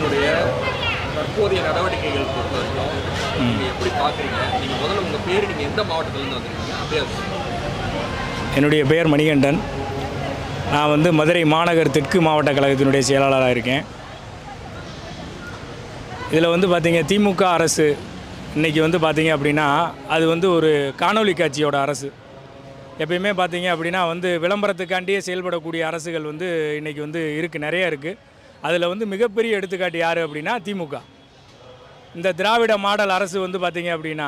அரசினுடைய தற்போதைய நடவடிக்கைகள் பொறுத்த வரைக்கும் நீங்கள் எப்படி பார்க்குறீங்க நீங்கள் முதல்ல உங்கள் பேர் நீங்கள் எந்த மாவட்டத்திலேருந்து வந்திருக்கீங்க அப்படியே அது சொல்லுங்க. என்னுடைய பெயர் மணிகண்டன் நான் வந்து மதுரை மாநகர் தெற்கு மாவட்ட கழகத்தினுடைய செயலாளராக இருக்கேன் இதில் வந்து பார்த்தீங்க திமுக அரசு இன்றைக்கி வந்து பார்த்தீங்க அப்படின்னா அது வந்து ஒரு காணொளி காட்சியோட அரசு எப்பயுமே பார்த்தீங்க அப்படின்னா வந்து விளம்பரத்துக்காண்டியே செயல்படக்கூடிய அரசுகள் வந்து இன்றைக்கி வந்து இருக்குது நிறைய இருக்குது அதில் வந்து மிகப்பெரிய எடுத்துக்காட்டு யார் அப்படின்னா திமுக இந்த திராவிட மாடல் அரசு வந்து பார்த்தீங்க அப்படின்னா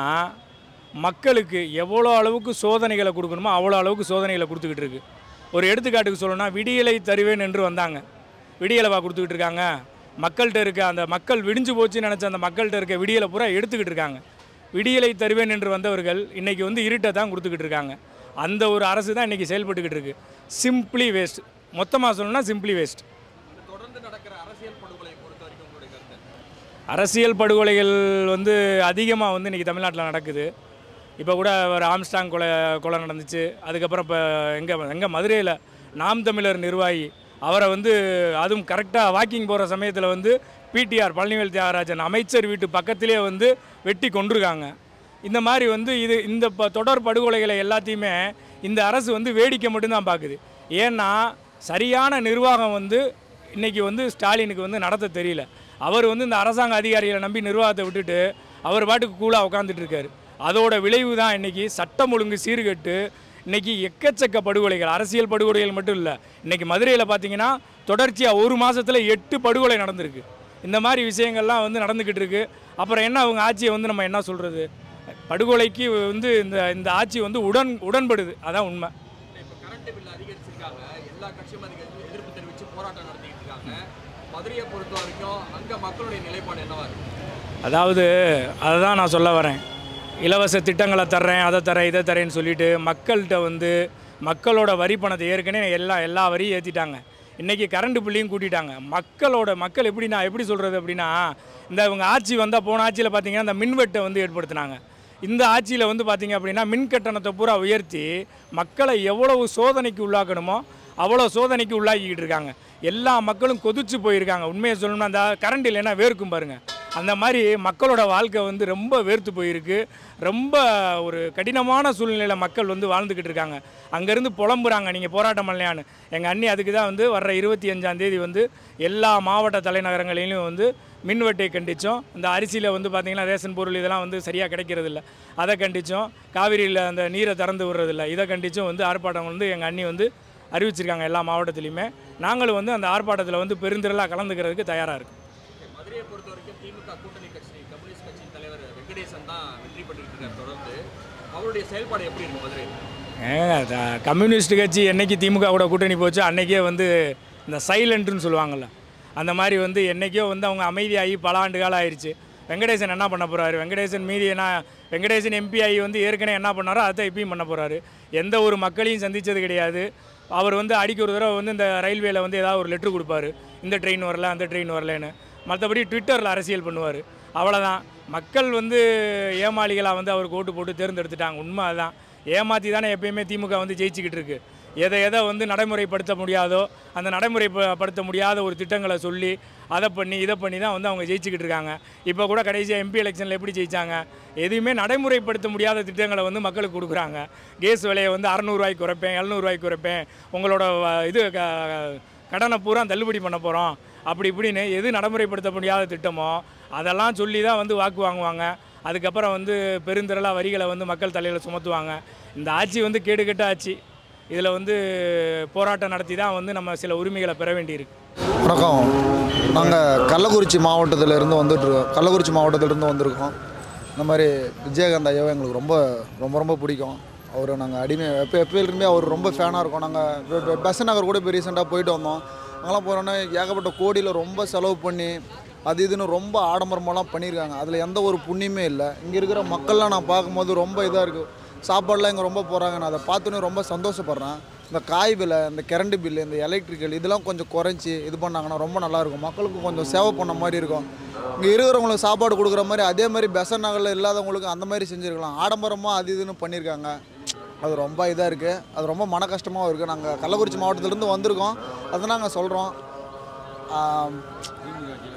மக்களுக்கு எவ்வளோ அளவுக்கு சோதனைகளை கொடுக்கணுமோ அவ்வளோ அளவுக்கு சோதனைகளை கொடுத்துக்கிட்டு இருக்கு ஒரு எடுத்துக்காட்டுக்கு சொல்லணும்னா விடியலை தருவேன் என்று வந்தாங்க விடியலவா கொடுத்துக்கிட்டு இருக்காங்க மக்கள்கிட்ட இருக்க அந்த மக்கள் விடிஞ்சு போச்சுன்னு நினச்ச அந்த மக்கள்கிட்ட இருக்க விடியலை பூரா எடுத்துக்கிட்டு இருக்காங்க விடியலை தருவேன் என்று வந்தவர்கள் இன்றைக்கி வந்து இருட்டை தான் கொடுத்துக்கிட்டு இருக்காங்க அந்த ஒரு அரசு தான் இன்றைக்கி செயல்பட்டுக்கிட்டு இருக்கு சிம்பிளி வேஸ்ட் மொத்தமாக சொல்லணும்னா சிம்பிளி வேஸ்ட் தொடர்ந்து நடக்கிற அரசியல் படுகொலையை பொறுத்த வரைக்கும் உங்களுடைய கருத்து அரசியல் படுகொலைகள் வந்து அதிகமாக வந்து இன்றைக்கி தமிழ்நாட்டில் நடக்குது இப்போ கூட ஒரு ஆம்ஸ்டாங் கொலை கொலை நடந்துச்சு அதுக்கப்புறம் இப்போ எங்கே எங்கே மதுரையில் நாம் தமிழர் நிர்வாகி அவரை வந்து அதுவும் கரெக்டாக வாக்கிங் போகிற சமயத்தில் வந்து பிடிஆர் பழனிவேல் தியாகராஜன் அமைச்சர் வீட்டு பக்கத்திலே வந்து வெட்டி கொண்டிருக்காங்க இந்த மாதிரி வந்து இது இந்த ப தொடர் படுகொலைகளை எல்லாத்தையுமே இந்த அரசு வந்து வேடிக்கை மட்டும்தான் பார்க்குது ஏன்னா சரியான நிர்வாகம் வந்து இன்றைக்கி வந்து ஸ்டாலினுக்கு வந்து நடத்த தெரியல அவர் வந்து இந்த அரசாங்க அதிகாரிகளை நம்பி நிர்வாகத்தை விட்டுட்டு அவர் பாட்டுக்கு கூலாக உட்காந்துட்டு இருக்காரு அதோட விளைவு தான் இன்றைக்கி சட்டம் ஒழுங்கு சீர்கெட்டு இன்றைக்கி எக்கச்சக்க படுகொலைகள் அரசியல் படுகொலைகள் மட்டும் இல்லை இன்றைக்கி மதுரையில் பார்த்தீங்கன்னா தொடர்ச்சியாக ஒரு மாதத்தில் எட்டு படுகொலை நடந்திருக்கு இந்த மாதிரி விஷயங்கள்லாம் வந்து நடந்துக்கிட்டு இருக்கு அப்புறம் என்ன அவங்க ஆட்சியை வந்து நம்ம என்ன சொல்கிறது படுகொலைக்கு வந்து இந்த இந்த ஆட்சி வந்து உடன் உடன்படுது அதான் உண்மை இப்போ கரண்ட் பில் அதிகரிச்சிருக்காங்க எல்லா கட்சியும் அதுக்கு எதிர்ப்பு- எதிர்ப்பு தெரிவித்து போராட்டம் நடத்திக்கிட்டு இருக்காங்க மதுரையை பொறுத்த வரைக்கும் அங்கே மக்களுடைய நிலைப்பாடு என்னவா இருக்கு அதாவது அதை தான் நான் சொல்ல வரேன் இலவச திட்டங்களை தர்றேன் அதை தரேன் இதை தரேன்னு சொல்லிட்டு மக்கள்கிட்ட வந்து மக்களோட வரி பணத்தை ஏற்கனவே எல்லா எல்லா வரியும் ஏற்றிட்டாங்க இன்றைக்கி கரண்ட் பில்லையும் கூட்டிட்டாங்க மக்களோட மக்கள் எப்படி நான் எப்படி சொல்கிறது அப்படின்னா இந்த இவங்க ஆட்சி வந்தால் போன ஆட்சியில் பார்த்தீங்கன்னா இந்த மின்வெட்டை வந்து ஏற்படுத்தினாங்க இந்த ஆட்சியில் வந்து பார்த்தீங்க அப்படின்னா மின் கட்டணத்தை பூரா உயர்த்தி மக்களை எவ்வளவு சோதனைக்கு உள்ளாக்கணுமோ அவ்வளோ சோதனைக்கு உள்ளாக்கிக்கிட்டு இருக்காங்க எல்லா மக்களும் கொதிச்சு போயிருக்காங்க உண்மையை சொல்லணும்னா அந்த கரண்ட் இல்லைன்னா வேர்க்கும் பாருங்க அந்த மாதிரி மக்களோட வாழ்க்கை வந்து ரொம்ப வேர்த்து போயிருக்கு ரொம்ப ஒரு கடினமான சூழ்நிலையில் மக்கள் வந்து வாழ்ந்துக்கிட்டு இருக்காங்க அங்கேருந்து புலம்புறாங்க நீங்கள் போராட்டம் பண்ணலையான்னு எங்கள் அண்ணி அதுக்கு தான் வந்து வர்ற இருபத்தி அஞ்சாம் தேதி வந்து எல்லா மாவட்ட தலைநகரங்களிலும் வந்து மின்வெட்டை கண்டித்தோம் இந்த அரிசியில் வந்து பார்த்திங்கன்னா ரேஷன் பொருள் இதெல்லாம் வந்து சரியாக கிடைக்கிறதில்ல அதை கண்டித்தோம் காவிரியில் அந்த நீரை திறந்து விடுறதில்ல இதை கண்டித்தும் வந்து ஆர்ப்பாட்டம் வந்து எங்கள் அண்ணி வந்து அறிவிச்சிருக்காங்க எல்லா மாவட்டத்துலையுமே நாங்களும் வந்து அந்த ஆர்ப்பாட்டத்தில் வந்து பெருந்திரளாக கலந்துக்கிறதுக்கு தயாராக இருக்குது Okay, மதுரையை பொறுத்த வரைக்கும் திமுக கூட்டணி கட்சி கம்யூனிஸ்ட் கட்சியின் தலைவர் வெங்கடேசன் தான் வெற்றி பெற்றுட்டு இருக்கார் தொடர்ந்து அவருடைய செயல்பாடு எப்படி இருக்கு மதுரையில் ஏங்க த- கம்யூனிஸ்ட் கட்சி என்னைக்கு திமுக கூட கூட்டணி போச்சோ அன்னைக்கே வந்து இந்த சைலண்ட்டுன்னு சொல்லுவாங்கள்ல அந்த மாதிரி வந்து என்னைக்கோ வந்து அவங்க அமைதியாகி பல ஆண்டு காலம் ஆயிடுச்சு வெங்கடேசன் என்ன பண்ண போகிறாரு வெங்கடேசன் மீதி என்ன வெங்கடேசன் எம்பி ஆகி வந்து ஏற்கனவே என்ன பண்ணாரோ அதை இப்பயும் பண்ண போகிறாரு எந்த ஒரு மக்களையும் சந்தித்தது கிடையாது அவர் வந்து அடிக்க ஒரு தடவை வந்து இந்த ரயில்வேல வந்து ஏதாவது ஒரு லெட்ரு கொடுப்பாரு இந்த ட்ரெயின் வரல அந்த ட்ரெயின் வரலன்னு மற்றபடி ட்விட்டரில் அரசியல் பண்ணுவார் அவ்வளோதான் மக்கள் வந்து ஏமாளிகளாக வந்து அவருக்கு ஓட்டு போட்டு தேர்ந்தெடுத்துட்டாங்க உண்மை அதுதான் ஏமாற்றி தானே எப்பயுமே திமுக வந்து ஜெயிச்சுக்கிட்டு இருக்கு எதை எதை வந்து நடைமுறைப்படுத்த முடியாதோ அந்த நடைமுறைப்படுத்த முடியாத ஒரு திட்டங்களை சொல்லி அதை பண்ணி இதை பண்ணி தான் வந்து அவங்க ஜெயிச்சுக்கிட்டு இருக்காங்க இப்போ கூட கடைசியாக எம்பி எலெக்ஷனில் எப்படி ஜெயிச்சாங்க எதுவுமே நடைமுறைப்படுத்த முடியாத திட்டங்களை வந்து மக்களுக்கு கொடுக்குறாங்க கேஸ் விலையை வந்து அறநூறுவாய்க்கு குறைப்பேன் எழுநூறுவாய்க்கு குறைப்பேன் உங்களோட வ- இது க- கடனை பூரா தள்ளுபடி பண்ண போகிறோம் அப்படி இப்படின்னு எது நடைமுறைப்படுத்த முடியாத திட்டமோ அதெல்லாம் சொல்லி தான் வந்து வாக்கு வாங்குவாங்க அதுக்கப்புறம் வந்து பெருந்திரளாக வரிகளை வந்து மக்கள் தலையில் சுமத்துவாங்க இந்த ஆட்சி வந்து கேடுகெட்ட ஆட்சி இதில் வந்து போராட்டம் நடத்தி தான் வந்து நம்ம சில உரிமைகளை பெற வேண்டியிருக்கு வணக்கம் நாங்கள் கள்ளக்குறிச்சி மாவட்டத்திலேருந்து வந்துட்டுருக்கோம் கள்ளக்குறிச்சி மாவட்டத்திலேருந்து வந்திருக்கோம் இந்த மாதிரி விஜயகாந்த் ஐயாவை எங்களுக்கு ரொம்ப ரொம்ப ரொம்ப பிடிக்கும் அவர் நாங்கள் அடிமை எப்போ எப்போலேருந்தே அவர் ரொம்ப ஃபேனாக இருக்கோம் நாங்கள் பஸ் நகர் கூட இப்போ ரீசெண்டாக போயிட்டு வந்தோம் அங்கெல்லாம் போனோன்னே ஏகப்பட்ட கோடியில் ரொம்ப செலவு பண்ணி அது இதுன்னு ரொம்ப ஆடம்பரமெல்லாம் பண்ணியிருக்காங்க அதில் எந்த ஒரு புண்ணியமே இல்லை இங்கே இருக்கிற மக்கள்லாம் நான் பார்க்கும்போது ரொம்ப இதாக இருக்குது சாப்பாடுலாம் இங்கே ரொம்ப போகிறாங்க நான் அதை பார்த்தோன்னே ரொம்ப சந்தோஷப்படுறேன் இந்த காய் விலை இந்த கரண்ட் பில்லு இந்த எலக்ட்ரிக்கல் இதெல்லாம் கொஞ்சம் குறைச்சி இது பண்ணாங்கன்னா ரொம்ப நல்லாயிருக்கும் மக்களுக்கு கொஞ்சம் சேவை பண்ண மாதிரி இருக்கும் இங்கே இருக்கிறவங்களுக்கு சாப்பாடு கொடுக்குற மாதிரி அதே மாதிரி பெசன் நகரில் இல்லாதவங்களுக்கு அந்த மாதிரி செஞ்சுருக்கலாம் ஆடம்பரமாக அது இதுன்னு பண்ணியிருக்காங்க அது ரொம்ப இதாக இருக்குது அது ரொம்ப மன கஷ்டமாகவும் இருக்குது நாங்கள் கள்ளக்குறிச்சி மாவட்டத்திலேருந்து வந்திருக்கோம் அதை நாங்கள் சொல்கிறோம்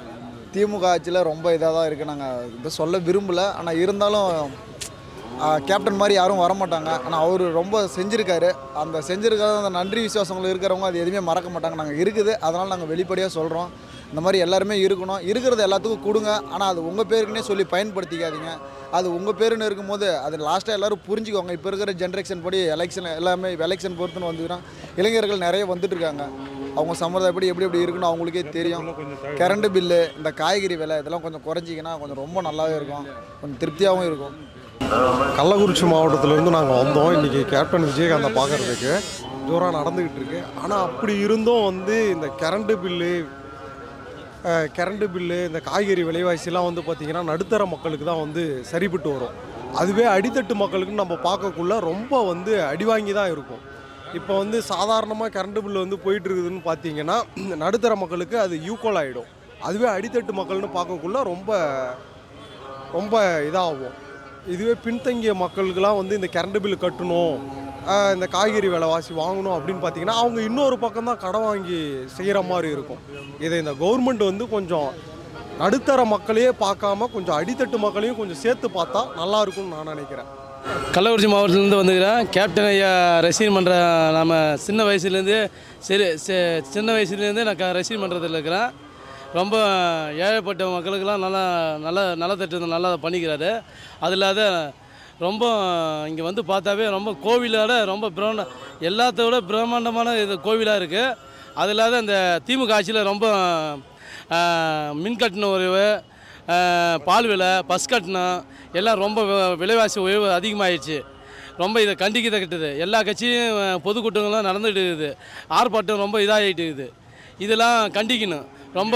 திமுக ஆட்சியில் ரொம்ப இதாக தான் இருக்குது நாங்கள் இதை சொல்ல விரும்பலை ஆனால் இருந்தாலும் ஆ, கேப்டன் மாதிரி யாரும் வரமாட்டாங்க ஆனால் அவர் ரொம்ப செஞ்சுருக்காரு அந்த செஞ்சுருக்காத அந்த நன்றி விசுவாசங்கள் இருக்கிறவங்க அது எதுவுமே மறக்க மாட்டாங்க நாங்கள் இருக்குது அதனால் நாங்கள் வெளிப்படையாக சொல்கிறோம் இந்த மாதிரி எல்லாருமே இருக்கணும் இருக்கிறது எல்லாத்துக்கும் கொடுங்க ஆனால் அது உங்கள் பேருக்குன்னே சொல்லி பயன்படுத்திக்காதீங்க அது உங்கள் பேருன்னு இருக்கும்போது அது லாஸ்ட்டாக எல்லோரும் புரிஞ்சுக்கோங்க இப்போ இருக்கிற ஜென்ரேஷன் படி எலெக்ஷன் எல்லாமே எலெக்ஷன் பொறுத்துன்னு வந்துக்கிறோம் இளைஞர்கள் நிறைய வந்துட்டு இருக்காங்க அவங்க சம்பிரதாயப்படி எப்படி எப்படி இருக்குன்னு அவங்களுக்கே தெரியும் கரண்ட் பில்லு இந்த காய்கறி விலை இதெல்லாம் கொஞ்சம் குறைஞ்சிங்கன்னா கொஞ்சம் ரொம்ப நல்லாவே இருக்கும் கொஞ்சம் திருப்தியாகவும் இருக்கும் கள்ளக்குறிச்சி மாவட்டத்திலேருந்து நாங்கள் வந்தோம் இன்றைக்கி கேப்டன் விஜயகாந்தை பார்க்குறதுக்கு ஜோராக நடந்துக்கிட்டு இருக்கு ஆனால் அப்படி இருந்தும் வந்து இந்த கரண்ட்டு பில்லு கரண்ட்டு பில்லு இந்த காய்கறி விலைவாசிலாம் வந்து பார்த்திங்கன்னா நடுத்தர மக்களுக்கு தான் வந்து சரிப்பட்டு வரும் அதுவே அடித்தட்டு மக்களுக்கு நம்ம பார்க்கக்குள்ள ரொம்ப வந்து அடி வாங்கி தான் இருக்கும் இப்போ வந்து சாதாரணமாக கரண்ட் பில்லு வந்து போயிட்டு இருக்குதுன்னு பார்த்தீங்கன்னா நடுத்தர மக்களுக்கு அது ஈக்குவல் ஆகிடும் அதுவே அடித்தட்டு மக்கள்னு பார்க்கக்குள்ள ரொம்ப ரொம்ப இதாகும் இதுவே பின்தங்கிய மக்களுக்கெல்லாம் வந்து இந்த கரண்ட் பில் கட்டணும் ஆஹ் இந்த காய்கறி விலைவாசி வாங்கணும் அப்படின்னு பார்த்தீங்கன்னா அவங்க இன்னொரு பக்கம் தான் கடன் வாங்கி செய்கிற மாதிரி இருக்கும் இதை இந்த கவர்மெண்ட் வந்து கொஞ்சம் நடுத்தர மக்களையே பார்க்காம கொஞ்சம் அடித்தட்டு மக்களையும் கொஞ்சம் சேர்த்து பார்த்தா நல்லா இருக்கும்னு நான் நினைக்கிறேன் கள்ளக்குறிச்சி மாவட்டத்திலேருந்து வந்துக்கிறேன் கேப்டன் ஐயா ரசிகன் மன்ற நம்ம சின்ன வயசுலேருந்து சரி சி- சின்ன வயசுலேருந்தே நான் க ரசிகன் மன்றத்தில் இருக்கிறேன் ரொம்ப ஏழைப்பட்ட மக்களுக்கெல்லாம் நல்லா நல்ல நலத்திட்டத்தை நல்லா பண்ணிக்கிறாரு அது இல்லாத ரொம்ப இங்கே வந்து பார்த்தாவே ரொம்ப கோவிலோட ரொம்ப பிரம்மாண்ட எல்லாத்தோட பிரம்மாண்டமான இது கோவிலாக இருக்குது அது இல்லாத இந்த திமுக ஆட்சியில் ரொம்ப ஆஹ், மின் கட்டண உயர்வு ஆஹ், பால் விலை பஸ் கட்டணம் எல்லாம் ரொம்ப வி- விலைவாசி உயர்வு அதிகமாகிடுச்சு ரொம்ப இதை கண்டிக்கத்தக்கது எல்லா கட்சியும் அஹ், பொதுக்கூட்டங்கள்லாம் நடந்துகிட்டு இருக்குது ஆர்ப்பாட்டம் ரொம்ப இதாகிட்டு இருக்குது இதெல்லாம் கண்டிக்கணும் ரொம்ப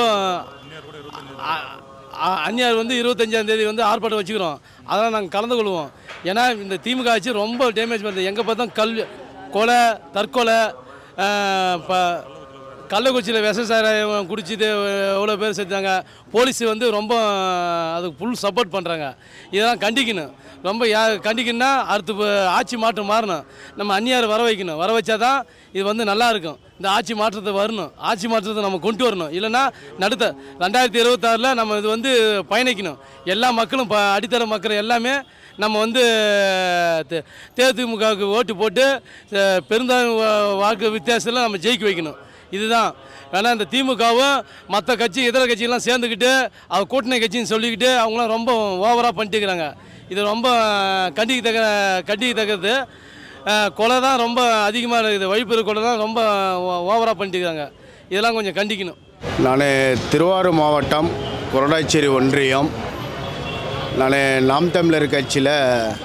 அ- அ- அந்நியார் வந்து இருபத்தஞ்சாம் தேதி வந்து ஆர்ப்பாட்டம் வச்சுக்கிறோம் அதெல்லாம் நாங்கள் கலந்து கொள்வோம் ஏன்னா இந்த திமுக ஆட்சி ரொம்ப டேமேஜ் பண்ணுது எங்கே பார்த்தா கல் கொலை தற்கொலை அஹ், ப கள்ளக்குறிச்சியில் விஷ சாராயம் குடிச்சிட்டு எவ்வளோ பேர் செத்தாங்க போலீஸ் வந்து ரொம்ப அதுக்கு ஃபுல் சப்போர்ட் பண்ணுறாங்க இதெல்லாம் கண்டிக்கணும் ரொம்ப யா கண்டிக்கணும்னா அடுத்து இப்ப ஆட்சி மாற்றம் மாறணும் நம்ம அந்நியார் வர வைக்கணும் வர வச்சா தான் இது வந்து நல்லா இருக்கும் இந்த ஆட்சி மாற்றத்தை வரணும் ஆட்சி மாற்றத்தை நம்ம கொண்டு வரணும் இல்லைன்னா நடுத்த ரெண்டாயிரத்தி இருபத்தாறில் நம்ம இது வந்து பயணிக்கணும் எல்லா மக்களும் ப அடித்தர மக்கள் எல்லாமே நம்ம வந்து தே- தேதிமுகவுக்கு ஓட்டு போட்டு அஹ், பெருந்தாழ்வு வா- வாக்கு வித்தியாசத்தில் நம்ம ஜெயிக்க வைக்கணும் இதுதான் வேணா இந்த திமுகவும் மற்ற கட்சி இதர கட்சியெல்லாம் சேர்ந்துக்கிட்டு அவங்க கூட்டணி கட்சின்னு சொல்லிக்கிட்டு அவங்களாம் ரொம்ப ஓவராக பண்ணிட்டுக்கிறாங்க இது ரொம்ப கண்டிக்கத்தக்க கண்டிக்கத்தக்கது அஹ், கொலை தான் ரொம்ப அதிகமாக இருக்குது வழிப்பெரு கொலை தான் ரொம்ப ஓவராக பண்ணிட்டுக்கிறாங்க இதெல்லாம் கொஞ்சம் கண்டிக்கணும் நான் திருவாரூர் மாவட்டம் கொரடாச்சேரி ஒன்றியம் நான் நாம் தமிழர் கட்சியில்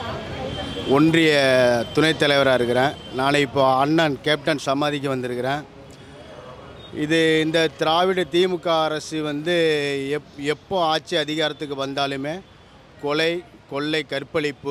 ஒன்றிய துணைத் தலைவராக இருக்கிறேன் நான் இப்போ அண்ணன் கேப்டன் சமாதிக்கு வந்திருக்கிறேன் இது இந்த திராவிட திமுக அரசு வந்து எப் எப்போ ஆட்சி அதிகாரத்துக்கு வந்தாலுமே கொலை கொள்ளை கற்பழிப்பு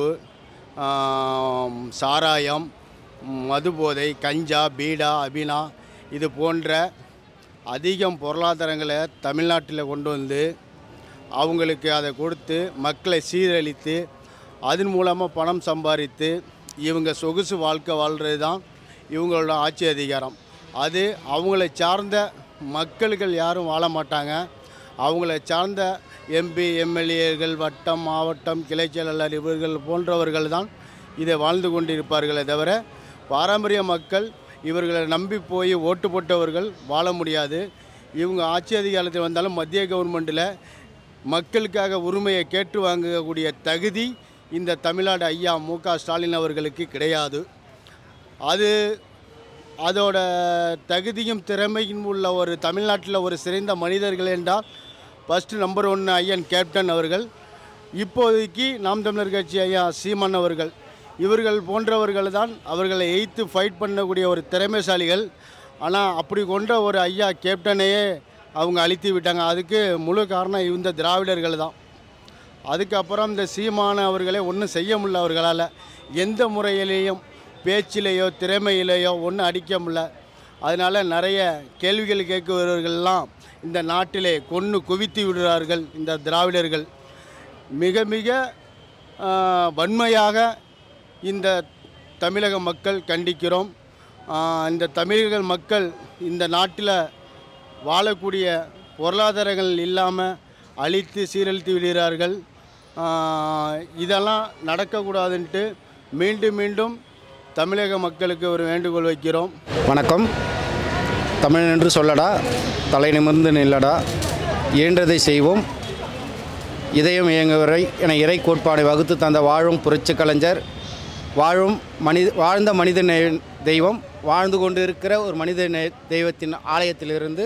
ஆம், சாராயம் மதுபோதை கஞ்சா பீடா அபினா இது போன்ற அதிகம் பொருளாதாரங்களை தமிழ்நாட்டில் கொண்டு வந்து அவங்களுக்கு அதை கொடுத்து மக்களை சீரழித்து அதன் மூலமாக பணம் சம்பாதித்து இவங்க சொகுசு வாழ்க்கை வாழ்கிறது தான் இவங்களோட ஆட்சி அதிகாரம் அது அவங்கள சார்ந்த மக்கள்கள் யாரும் வாழ மாட்டாங்க அவங்கள சார்ந்த எம்பி எம்எல்ஏகள் வட்டம் மாவட்டம் கிளை செயலாளர் இவர்கள் போன்றவர்கள் தான் இதை வாழ்ந்து கொண்டிருப்பார்களே தவிர பாரம்பரிய மக்கள் இவர்களை நம்பி போய் ஓட்டு போட்டவர்கள் வாழ முடியாது இவங்க ஆட்சி அதிகாரத்தில் வந்தாலும் மத்திய கவர்மெண்ட்டில் மக்களுக்காக உரிமையை கேட்டு வாங்கக்கூடிய தகுதி இந்த தமிழ்நாடு ஐயா மு க ஸ்டாலின் அவர்களுக்கு கிடையாது அது அதோட தகுதியும் திறமையும் உள்ள ஒரு தமிழ்நாட்டில் ஒரு சிறந்த மனிதர்கள் என்றால் ஃபஸ்ட்டு நம்பர் ஒன்று ஐயன் கேப்டன் அவர்கள் இப்போதைக்கு நாம் தமிழர் கட்சி ஐயா சீமான் அவர்கள் இவர்கள் போன்றவர்கள் தான் அவர்களை எய்த்து ஃபைட் பண்ணக்கூடிய ஒரு திறமைசாலிகள் ஆனால் அப்படி கொண்ட ஒரு ஐயா கேப்டனையே அவங்க அழித்து விட்டாங்க அதுக்கு முழு காரணம் இந்த திராவிடர்கள் தான் அதுக்கப்புறம் இந்த சீமான அவர்களே ஒன்றும் செய்ய முடியல அவர்களால் எந்த முறையிலேயும் பேச்சிலேயோ திறமையிலேயோ ஒன்றும் அடிக்க முடியல அதனால் நிறைய கேள்விகள் கேட்குபவர்கள்லாம் இந்த நாட்டிலே கொன்று குவித்து விடுறார்கள் இந்த திராவிடர்கள் மிக மிக ஆ, வன்மையாக இந்த தமிழக மக்கள் கண்டிக்கிறோம் ஆ, இந்த தமிழக மக்கள் இந்த நாட்டில் வாழக்கூடிய பொருளாதாரங்கள் இல்லாமல் அழித்து சீரழித்து விடுகிறார்கள் ஆஹ் இதெல்லாம் நடக்கக்கூடாதுன்ட்டு மீண்டும் மீண்டும் தமிழக மக்களுக்கு ஒரு வேண்டுகோள் வைக்கிறோம் வணக்கம் தமிழன் என்று சொல்லடா தலை நிமிர்ந்து நில்லடா இயன்றதை செய்வோம் இதயம் இயங்குவரை என இறை கோட்பாடை வகுத்து தந்த வாழும் புரட்சி கலைஞர் வாழும் மனித வாழ்ந்த மனித நே- தெய்வம் வாழ்ந்து கொண்டு இருக்கிற ஒரு மனித நே- தெய்வத்தின் ஆலயத்திலிருந்து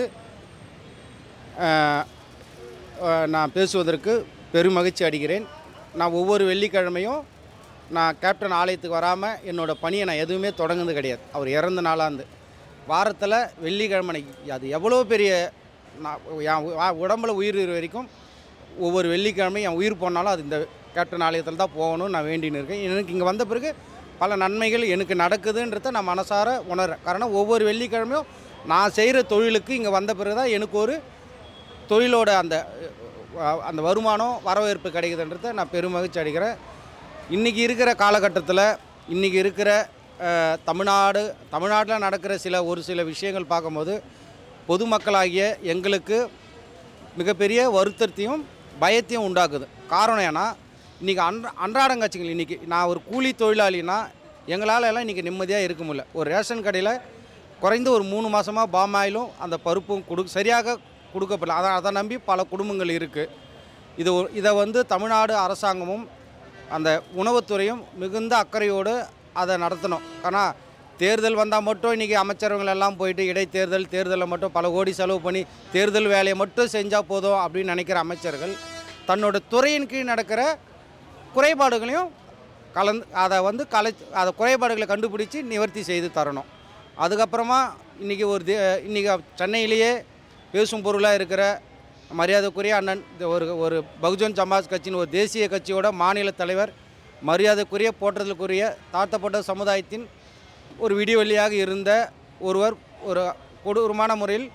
ஆஹ், ஆஹ், நான் பேசுவதற்கு பெரும் மகிழ்ச்சி அடைகிறேன் நான் ஒவ்வொரு வெள்ளிக்கிழமையும் நான் கேப்டன் ஆலயத்துக்கு வராமல் என்னோடய பணியை நான் எதுவுமே தொடங்குனது கிடையாது அவர் இறந்த நாளாந்து வாரத்தில் வெள்ளிக்கிழமை அன்னைக்கு அது எவ்வளோ பெரிய நான் என் உ- வா- உடம்புல உயிர் இருக்கிற வரைக்கும் ஒவ்வொரு வெள்ளிக்கிழமையும் என் உயிர் போனாலும் அது இந்த கேப்டன் ஆலயத்தில் தான் போகணும்னு நான் வேண்டின்னு இருக்கேன் எனக்கு இங்கே வந்த பிறகு பல நன்மைகள் எனக்கு நடக்குதுன்றத நான் மனசார உணர்றேன் காரணம் ஒவ்வொரு வெள்ளிக்கிழமையும் நான் செய்கிற தொழிலுக்கு இங்கே வந்த பிறகு தான் எனக்கு ஒரு தொழிலோட அந்த அஹ், அந்த வருமானம் வரவேற்பு கிடைக்குதுன்றதை நான் பெருமகிழ்ச்சி அடைகிறேன் இன்றைக்கி இருக்கிற காலகட்டத்தில் இன்றைக்கி இருக்கிற அஹ், தமிழ்நாடு தமிழ்நாட்டில் நடக்கிற சில ஒரு சில விஷயங்கள் பார்க்கும்போது பொதுமக்களாகிய எங்களுக்கு மிகப்பெரிய வருத்தத்தையும் பயத்தையும் உண்டாக்குது காரணம் ஏன்னா இன்றைக்கி அன்ற அன்றாடங்காட்சிகள் இன்றைக்கி நான் ஒரு கூலி தொழிலாளினா எங்களால் எல்லாம் இன்றைக்கி நிம்மதியாக இருக்க முடியல ஒரு ரேஷன் கடையில் குறைந்து ஒரு மூணு மாதமாக பாமாயிலும் அந்த பருப்பும் கொடு சரியாக கொடுக்கப்படல அதை அதை நம்பி பல குடும்பங்கள் இருக்குது இது ஒரு- இதை வந்து தமிழ்நாடு அரசாங்கமும் அந்த உணவுத்துறையும் மிகுந்த அக்கறையோடு அதை நடத்தணும் ஆனால் தேர்தல் வந்தால் மட்டும் இன்றைக்கி அமைச்சரவங்கள் எல்லாம் போயிட்டு இடைத்தேர்தல் தேர்தலில் மட்டும் பல கோடி செலவு பண்ணி தேர்தல் வேலையை மட்டும் செஞ்சால் போதும் அப்படின்னு நினைக்கிற அமைச்சர்கள் தன்னோட துறையின் கீழ் நடக்கிற குறைபாடுகளையும் கலந்து அதை வந்து கலை அதை குறைபாடுகளை கண்டுபிடிச்சி நிவர்த்தி செய்து தரணும் அதுக்கப்புறமா இன்றைக்கி ஒரு தே இன்றைக்கி சென்னையிலேயே பேசும் பொருளாக இருக்கிற மரியாதைக்குரிய அண்ணன் இந்த ஒரு ஒரு பகுஜன் சமாஜ் கட்சியின் ஒரு தேசிய கட்சியோட மாநில தலைவர் மரியாதைக்குரிய போற்றலுக்குரிய தாழ்த்தப்பட்ட சமுதாயத்தின் ஒரு விடிவெளியாக இருந்த ஒருவர் ஒரு கொடூரமான முறையில்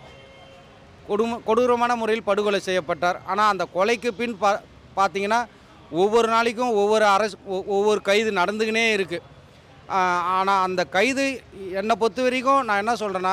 கொடும் கொடூரமான முறையில் படுகொலை செய்யப்பட்டார் ஆனால் அந்த கொலைக்கு பின் பா பார்த்தீங்கன்னா ஒவ்வொரு நாளைக்கும் ஒவ்வொரு அரசு ஒ- ஒவ்வொரு கைது நடந்துக்கினே இருக்குது ஆனால் அந்த கைது என்னை பொறுத்த வரைக்கும் நான் என்ன சொல்கிறேன்னா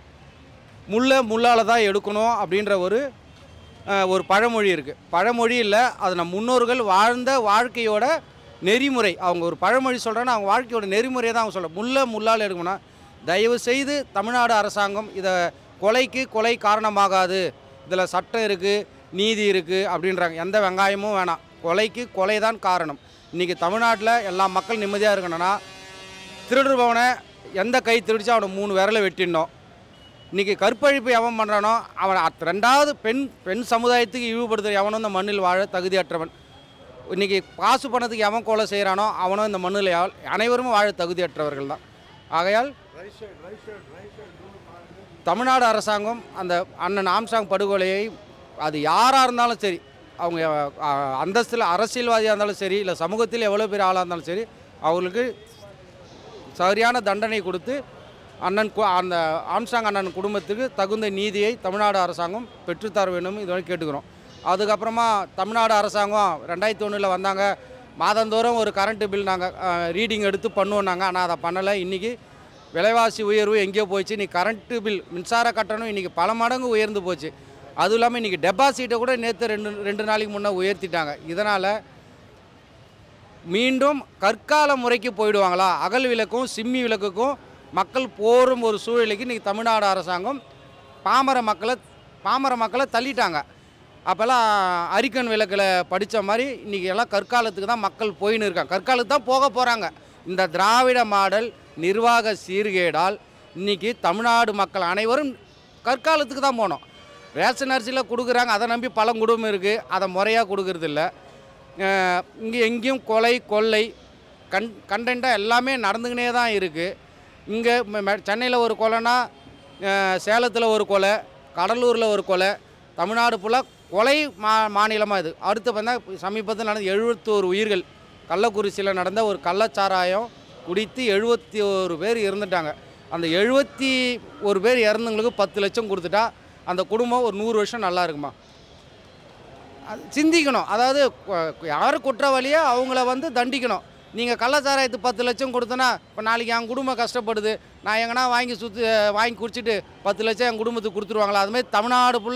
முள்ளை முள்ளால் தான் எடுக்கணும் அப்படின்ற ஒரு அஹ், ஒரு பழமொழி இருக்குது பழமொழி இல்லை அது நம் முன்னோர்கள் வாழ்ந்த வாழ்க்கையோட நெறிமுறை அவங்க ஒரு பழமொழி சொல்கிறேன்னா அவங்க வாழ்க்கையோட நெறிமுறையை தான் அவங்க சொல்ல முள்ளை முள்ளால் எடுக்கணும் தயவு செய்து தமிழ்நாடு அரசாங்கம் இதை கொலைக்கு கொலை காரணமாகாது இதில் சட்டம் இருக்குது நீதி இருக்குது அப்படின்றாங்க எந்த வெங்காயமும் வேணாம் கொலைக்கு கொலை தான் காரணம் இன்றைக்கி தமிழ்நாட்டில் எல்லா மக்கள் நிம்மதியாக இருக்கணும்னா திருடுபவனை எந்த கை திருடிச்சோ அவனை மூணு விரலை வெட்டிடணும் இன்றைக்கி கற்பழிப்பு எவன் பண்ணுறானோ அவன் அத்- ரெண்டாவது பெண் பெண் சமுதாயத்துக்கு இழிவுபடுத்துகிற எவனும் இந்த மண்ணில் வாழ தகுதியற்றவன் இன்றைக்கி காசு பணத்துக்கு எவன் கொலை செய்கிறானோ அவனும் இந்த மண்ணில் யாழ் அனைவரும் வாழ தகுதியற்றவர்கள் தான் ஆகையால் தமிழ்நாடு அரசாங்கம் அந்த அண்ணன் ஆம்சாங் படுகொலையை அது யாராக இருந்தாலும் சரி அவங்க அஹ், அந்தஸ்தில் அரசியல்வாதியாக இருந்தாலும் சரி இல்லை சமூகத்தில் எவ்வளோ பெரிய ஆளாக இருந்தாலும் சரி அவங்களுக்கு சரியான தண்டனை கொடுத்து அண்ணன் கு- அந்த ஆம்சாங் அண்ணன் குடும்பத்துக்கு தகுந்த நீதியை தமிழ்நாடு அரசாங்கம் பெற்றுத்தர வேண்டும் இதுவரை கேட்டுக்கிறோம் அதுக்கப்புறமா தமிழ்நாடு அரசாங்கம் ரெண்டாயிரத்தி ஒன்றில் வந்தாங்க மாதந்தோறும் ஒரு கரண்ட்டு பில் நாங்கள் ரீடிங் எடுத்து பண்ணுவோன்னாங்க ஆனால் அதை பண்ணலை இன்றைக்கி விலைவாசி உயர்வு எங்கேயோ போச்சு இன்றைக்கி கரண்ட்டு பில் மின்சார கட்டணம் இன்றைக்கி பல மடங்கு உயர்ந்து போச்சு அதுவும் இல்லாமல் இன்றைக்கி டெபாசிட்டை கூட நேற்று ரெண்டு ரெண்டு நாளைக்கு முன்னே உயர்த்திட்டாங்க இதனால் மீண்டும் கற்கால முறைக்கு போயிடுவாங்களா அகல் விளக்கும் சிம்மி விளக்குக்கும் மக்கள் போரும் ஒரு சூழலுக்கு இன்றைக்கி தமிழ்நாடு அரசாங்கம் பாமர மக்களை பாமர மக்களை தள்ளிட்டாங்க அப்போல்லாம் அரிக்கன் விளக்கில் படித்த மாதிரி இன்றைக்கி எல்லாம் கற்காலத்துக்கு தான் மக்கள் போயின்னு இருக்காங்க கற்காலத்துக்கு தான் போக போகிறாங்க இந்த திராவிட மாடல் நிர்வாக சீர்கேடால் இன்றைக்கி தமிழ்நாடு மக்கள் அனைவரும் கற்காலத்துக்கு தான் போனோம் ரேஷன் அரிசியில் கொடுக்குறாங்க அதை நம்பி பல குடும்பம் இருக்குது அதை முறையாக கொடுக்கறதில்ல இங்கே எங்கேயும் கொலை கொள்ளை கண் கண்டென்ட்டாக எல்லாமே நடந்துக்கினே தான் இருக்குது இங்கே சென்னையில் ஒரு கொலைனா சேலத்தில் ஒரு கொலை கடலூரில் ஒரு கொலை தமிழ்நாடு ஃபுல்லாக கொலை மா மாநிலமாக இது அடுத்து பார்த்தா சமீபத்தில் நடந்த எழுபத்தோரு உயிர்கள் கள்ளக்குறிச்சியில் நடந்த ஒரு கள்ளச்சாராயம் குடித்து எழுபத்தி ஒரு பேர் இறந்துட்டாங்க அந்த எழுபத்தி ஒரு பேர் இறந்தவங்களுக்கு பத்து லட்சம் கொடுத்துட்டா அந்த குடும்பம் ஒரு நூறு வருஷம் நல்லா இருக்குமா அது சிந்திக்கணும் அதாவது கு- யார் குற்றவாளியோ அவங்கள வந்து தண்டிக்கணும் நீங்கள் கள்ளச்சாராயத்துக்கு பத்து லட்சம் கொடுத்தனா இப்போ நாளைக்கு என் குடும்பம் கஷ்டப்படுது நான் எங்கன்னா வாங்கி சுற்றி வாங்கி குடிச்சிட்டு பத்து லட்சம் என் குடும்பத்துக்கு கொடுத்துருவாங்களா அதுமாதிரி தமிழ்நாடு ஃபுல்லாக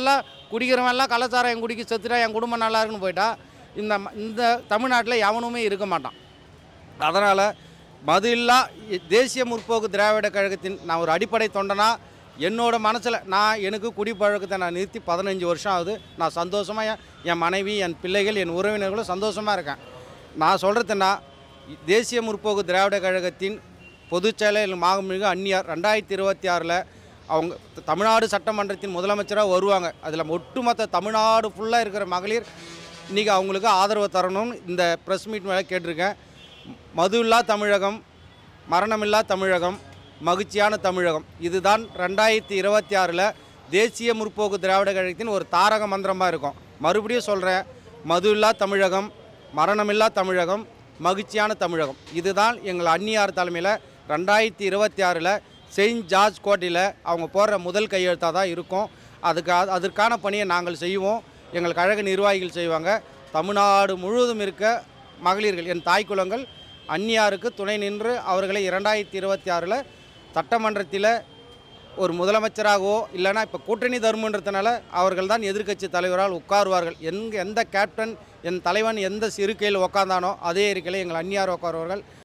குடிக்கிறவன்லாம் கள்ளச்சாராயம் குடிக்க செத்துட்டா என் குடும்பம் நல்லா இருக்குன்னு போயிட்டா இந்த ம- இந்த தமிழ்நாட்டில் எவனுமே இருக்க மாட்டான் அதனால் மது இல்லா இ- தேசிய முற்போக்கு திராவிட கழகத்தின் நான் ஒரு அடிப்படை தொண்டனா என்னோட மனசில் நான் எனக்கு குடிப்பழக்கத்தை நான் நிறுத்தி பதினஞ்சு வருஷம் ஆகுது நான் சந்தோஷமாக என் என் மனைவி என் பிள்ளைகள் என் உறவினர்களும் சந்தோஷமாக இருக்கேன் நான் சொல்கிறதுன்னா தேசிய முற்போக்கு திராவிட கழகத்தின் பொதுச் செயலர் மாண்புமிகு அந்நியார் ரெண்டாயிரத்தி இருபத்தி ஆறில் அவங்க த- தமிழ்நாடு சட்டமன்றத்தின் முதலமைச்சராக வருவாங்க அதில் ஒட்டுமொத்த தமிழ்நாடு ஃபுல்லாக இருக்கிற மகளிர் இன்றைக்கி அவங்களுக்கு ஆதரவு தரணும்னு இந்த ப்ரெஸ் மீட் மேலே கேட்டிருக்கேன் மது இல்லா தமிழகம் மரணமில்லா தமிழகம் மகிழ்ச்சியான தமிழகம் இதுதான் ரெண்டாயிரத்தி இருபத்தி ஆறில் தேசிய முற்போக்கு திராவிட கழகத்தின் ஒரு தாரக மந்திரமாக இருக்கும் மறுபடியும் சொல்கிறேன் மது இல்லா தமிழகம் மரணமில்லா தமிழகம் மகிழ்ச்சியான தமிழகம் இதுதான் எங்கள் அந்நியார் தலைமையில் ரெண்டாயிரத்தி இருபத்தி ஆறில் செயின்ட் ஜார்ஜ் கோட்டையில் அவங்க போடுற முதல் கையெழுத்தாக தான் இருக்கும் அதுக்கு அ- அதற்கான பணியை நாங்கள் செய்வோம் எங்கள் கழக நிர்வாகிகள் செய்வாங்க தமிழ்நாடு முழுவதும் இருக்க மகளிர்கள் என் தாய் குலங்கள் அந்நியாருக்கு துணை நின்று அவர்களை இரண்டாயிரத்தி இருபத்தி ஆறில் சட்டமன்றத்தில் ஒரு முதலமைச்சராகவோ இல்லைன்னா இப்போ கூட்டணி தர்மன்றதுனால அவர்கள் தான் எதிர்க்கட்சி தலைவரால் உட்காருவார்கள் எங்க எந்த கேப்டன் என் தலைவன் எந்த இருக்கையில் உட்காந்தானோ அதே இருக்கையில் எங்கள் அந்நியார் உட்காருவார்கள்